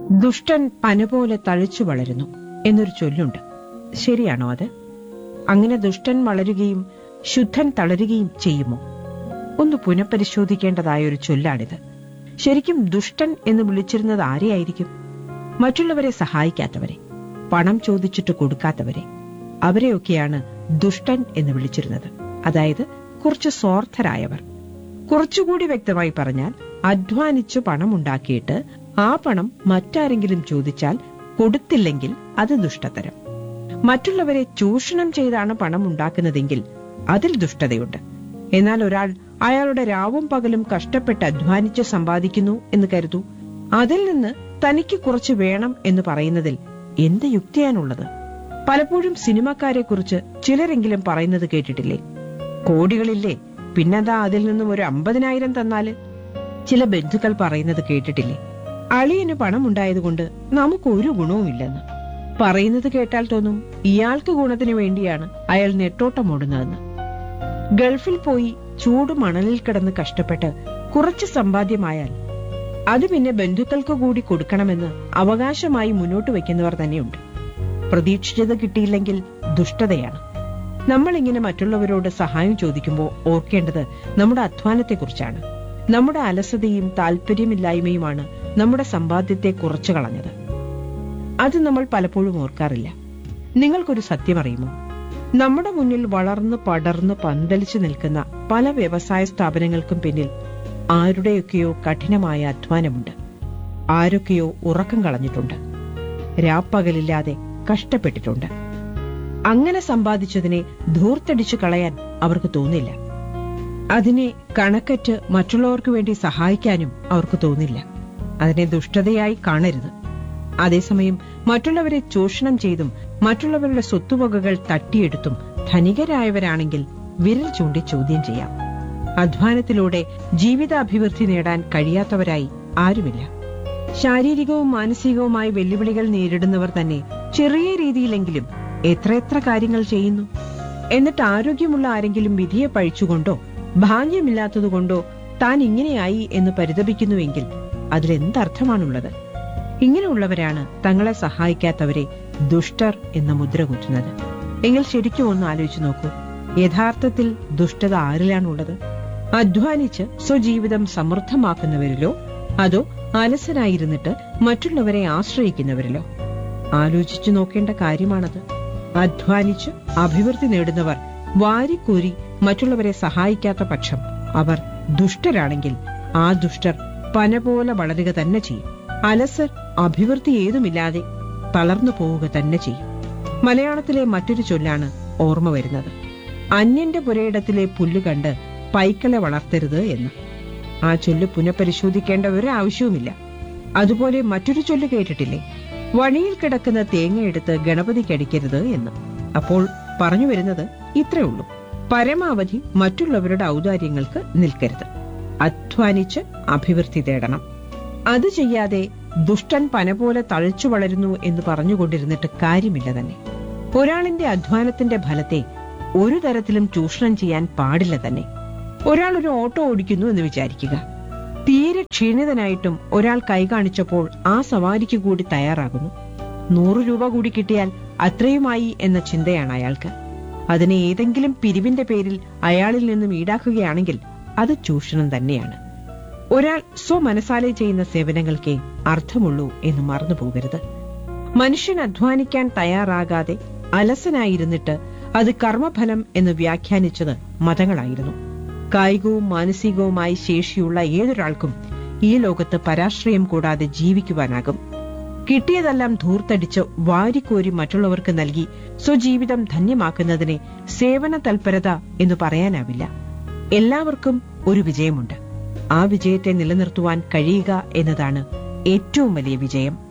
ദുഷ്ടൻ പന പോലെ തഴച്ചു വളരുന്നു എന്നൊരു ചൊല്ലുണ്ട് ശരിയാണോ അത് അങ്ങനെ ദുഷ്ടൻ വളരുകയും ശുദ്ധൻ തളരുകയും ചെയ്യുമോ ഒന്ന് പുനഃപരിശോധിക്കേണ്ടതായ ഒരു ചൊല്ലാണിത് ശരിക്കും ദുഷ്ടൻ എന്ന് വിളിച്ചിരുന്നത് ആരെയായിരിക്കും മറ്റുള്ളവരെ സഹായിക്കാത്തവരെ പണം ചോദിച്ചിട്ട് കൊടുക്കാത്തവരെ അവരെയൊക്കെയാണ് ദുഷ്ടൻ എന്ന് വിളിച്ചിരുന്നത് അതായത് കുറച്ച് സ്വാർത്ഥരായവർ കുറച്ചുകൂടി വ്യക്തമായി പറഞ്ഞാൽ അധ്വാനിച്ചു പണമുണ്ടാക്കിയിട്ട് ആ പണം മറ്റാരെങ്കിലും ചോദിച്ചാൽ കൊടുത്തില്ലെങ്കിൽ അത് ദുഷ്ടതരം മറ്റുള്ളവരെ ചൂഷണം ചെയ്താണ് പണം ഉണ്ടാക്കുന്നതെങ്കിൽ അതിൽ ദുഷ്ടതയുണ്ട് എന്നാൽ ഒരാൾ അയാളുടെ രാവും പകലും കഷ്ടപ്പെട്ട് അധ്വാനിച്ച് സമ്പാദിക്കുന്നു എന്ന് കരുതൂ അതിൽ നിന്ന് തനിക്ക് കുറച്ച് വേണം എന്ന് പറയുന്നതിൽ എന്ത് യുക്തിയാണുള്ളത് പലപ്പോഴും സിനിമക്കാരെ കുറിച്ച് ചിലരെങ്കിലും പറയുന്നത് കേട്ടിട്ടില്ലേ കോടികളില്ലേ പിന്നെന്താ അതിൽ നിന്നും ഒരു അമ്പതിനായിരം തന്നാല് ചില ബന്ധുക്കൾ പറയുന്നത് കേട്ടിട്ടില്ലേ അളിയന് പണം ഉണ്ടായതുകൊണ്ട് നമുക്ക് ഒരു ഗുണവുമില്ലെന്ന് പറയുന്നത് കേട്ടാൽ തോന്നും ഇയാൾക്ക് ഗുണത്തിന് വേണ്ടിയാണ് അയാൾ നെട്ടോട്ടം ഓടുന്നതെന്ന് ഗൾഫിൽ പോയി ചൂട് മണലിൽ കിടന്ന് കഷ്ടപ്പെട്ട് കുറച്ച് സമ്പാദ്യമായാൽ അത് പിന്നെ ബന്ധുക്കൾക്ക് കൂടി കൊടുക്കണമെന്ന് അവകാശമായി മുന്നോട്ട് വയ്ക്കുന്നവർ തന്നെയുണ്ട് പ്രതീക്ഷിച്ചത് കിട്ടിയില്ലെങ്കിൽ ദുഷ്ടതയാണ് നമ്മൾ ഇങ്ങനെ മറ്റുള്ളവരോട് സഹായം ചോദിക്കുമ്പോൾ ഓർക്കേണ്ടത് നമ്മുടെ അധ്വാനത്തെക്കുറിച്ചാണ് നമ്മുടെ അലസതയും താല്പര്യമില്ലായ്മയുമാണ് നമ്മുടെ സമ്പാദ്യത്തെ കുറച്ചു കളഞ്ഞത് അത് നമ്മൾ പലപ്പോഴും ഓർക്കാറില്ല നിങ്ങൾക്കൊരു സത്യം അറിയുമോ നമ്മുടെ മുന്നിൽ വളർന്ന് പടർന്ന് പന്തലിച്ചു നിൽക്കുന്ന പല വ്യവസായ സ്ഥാപനങ്ങൾക്കും പിന്നിൽ ആരുടെയൊക്കെയോ കഠിനമായ അധ്വാനമുണ്ട് ആരൊക്കെയോ ഉറക്കം കളഞ്ഞിട്ടുണ്ട് രാപ്പകലില്ലാതെ കഷ്ടപ്പെട്ടിട്ടുണ്ട് അങ്ങനെ സമ്പാദിച്ചതിനെ ധൂർത്തടിച്ചു കളയാൻ അവർക്ക് തോന്നില്ല അതിനെ കണക്കറ്റ് മറ്റുള്ളവർക്ക് വേണ്ടി സഹായിക്കാനും അവർക്ക് തോന്നില്ല അതിനെ ദുഷ്ടതയായി കാണരുത് അതേസമയം മറ്റുള്ളവരെ ചൂഷണം ചെയ്തും മറ്റുള്ളവരുടെ സ്വത്തുവകകൾ തട്ടിയെടുത്തും ധനികരായവരാണെങ്കിൽ വിരൽ ചൂണ്ടി ചോദ്യം ചെയ്യാം അധ്വാനത്തിലൂടെ ജീവിതാഭിവൃദ്ധി നേടാൻ കഴിയാത്തവരായി ആരുമില്ല ശാരീരികവും മാനസികവുമായ വെല്ലുവിളികൾ നേരിടുന്നവർ തന്നെ ചെറിയ രീതിയിലെങ്കിലും എത്രയെത്ര കാര്യങ്ങൾ ചെയ്യുന്നു എന്നിട്ട് ആരോഗ്യമുള്ള ആരെങ്കിലും വിധിയെ പഴിച്ചുകൊണ്ടോ ഭാഗ്യമില്ലാത്തതുകൊണ്ടോ താൻ ഇങ്ങനെയായി എന്ന് പരിതപിക്കുന്നുവെങ്കിൽ അതിലെന്തർത്ഥമാണുള്ളത് ഇങ്ങനെയുള്ളവരാണ് തങ്ങളെ സഹായിക്കാത്തവരെ ദുഷ്ടർ എന്ന മുദ്ര കുത്തുന്നത് എങ്കിൽ ശരിക്കും ഒന്ന് ആലോചിച്ചു നോക്കൂ യഥാർത്ഥത്തിൽ ദുഷ്ടത ആരിലാണുള്ളത് അധ്വാനിച്ച് സ്വജീവിതം സമൃദ്ധമാക്കുന്നവരിലോ അതോ അലസരായിരുന്നിട്ട് മറ്റുള്ളവരെ ആശ്രയിക്കുന്നവരിലോ ആലോചിച്ചു നോക്കേണ്ട കാര്യമാണത് അധ്വാനിച്ച് അഭിവൃദ്ധി നേടുന്നവർ വാരിക്കൂരി മറ്റുള്ളവരെ സഹായിക്കാത്ത പക്ഷം അവർ ദുഷ്ടരാണെങ്കിൽ ആ ദുഷ്ടർ പന പോലെ വളരുക തന്നെ ചെയ്യും അലസർ അഭിവൃദ്ധി ഏതുമില്ലാതെ തളർന്നു പോവുക തന്നെ ചെയ്യും മലയാളത്തിലെ മറ്റൊരു ചൊല്ലാണ് ഓർമ്മ വരുന്നത് അന്യന്റെ പുരയിടത്തിലെ പുല്ല് കണ്ട് പൈക്കളെ വളർത്തരുത് എന്ന് ആ ചൊല്ല് പുനഃപരിശോധിക്കേണ്ട ഒരു ആവശ്യവുമില്ല അതുപോലെ മറ്റൊരു ചൊല്ല് കേട്ടിട്ടില്ലേ വഴിയിൽ കിടക്കുന്ന തേങ്ങയെടുത്ത് ഗണപതിക്കടിക്കരുത് എന്ന് അപ്പോൾ പറഞ്ഞു വരുന്നത് ഇത്രേ ഉള്ളൂ പരമാവധി മറ്റുള്ളവരുടെ ഔദാര്യങ്ങൾക്ക് നിൽക്കരുത് അധ്വാനിച്ച് അഭിവൃദ്ധി തേടണം അത് ചെയ്യാതെ ദുഷ്ടൻ പന പോലെ തഴച്ചു വളരുന്നു എന്ന് പറഞ്ഞുകൊണ്ടിരുന്നിട്ട് കാര്യമില്ല തന്നെ ഒരാളിന്റെ അധ്വാനത്തിന്റെ ഫലത്തെ ഒരു തരത്തിലും ചൂഷണം ചെയ്യാൻ പാടില്ല തന്നെ ഒരാൾ ഒരു ഓട്ടോ ഓടിക്കുന്നു എന്ന് വിചാരിക്കുക തീരെ ക്ഷീണിതനായിട്ടും ഒരാൾ കൈ കാണിച്ചപ്പോൾ ആ സവാരിക്ക് കൂടി തയ്യാറാകുന്നു നൂറു രൂപ കൂടി കിട്ടിയാൽ അത്രയുമായി എന്ന ചിന്തയാണ് അയാൾക്ക് അതിനെ ഏതെങ്കിലും പിരിവിന്റെ പേരിൽ അയാളിൽ നിന്നും ഈടാക്കുകയാണെങ്കിൽ അത് ചൂഷണം തന്നെയാണ് ഒരാൾ സ്വമനസാലെ ചെയ്യുന്ന സേവനങ്ങൾക്കേ അർത്ഥമുള്ളൂ എന്ന് മറന്നു പോകരുത് മനുഷ്യൻ അധ്വാനിക്കാൻ തയ്യാറാകാതെ അലസനായിരുന്നിട്ട് അത് കർമ്മഫലം എന്ന് വ്യാഖ്യാനിച്ചത് മതങ്ങളായിരുന്നു കായികവും മാനസികവുമായി ശേഷിയുള്ള ഏതൊരാൾക്കും ഈ ലോകത്ത് പരാശ്രയം കൂടാതെ ജീവിക്കുവാനാകും കിട്ടിയതെല്ലാം ധൂർത്തടിച്ച് വാരിക്കോരി മറ്റുള്ളവർക്ക് നൽകി സ്വജീവിതം ധന്യമാക്കുന്നതിനെ സേവന തൽപരത എന്ന് പറയാനാവില്ല എല്ലാവർക്കും ഒരു വിജയമുണ്ട് ആ വിജയത്തെ നിലനിർത്തുവാൻ കഴിയുക എന്നതാണ് ഏറ്റവും വലിയ വിജയം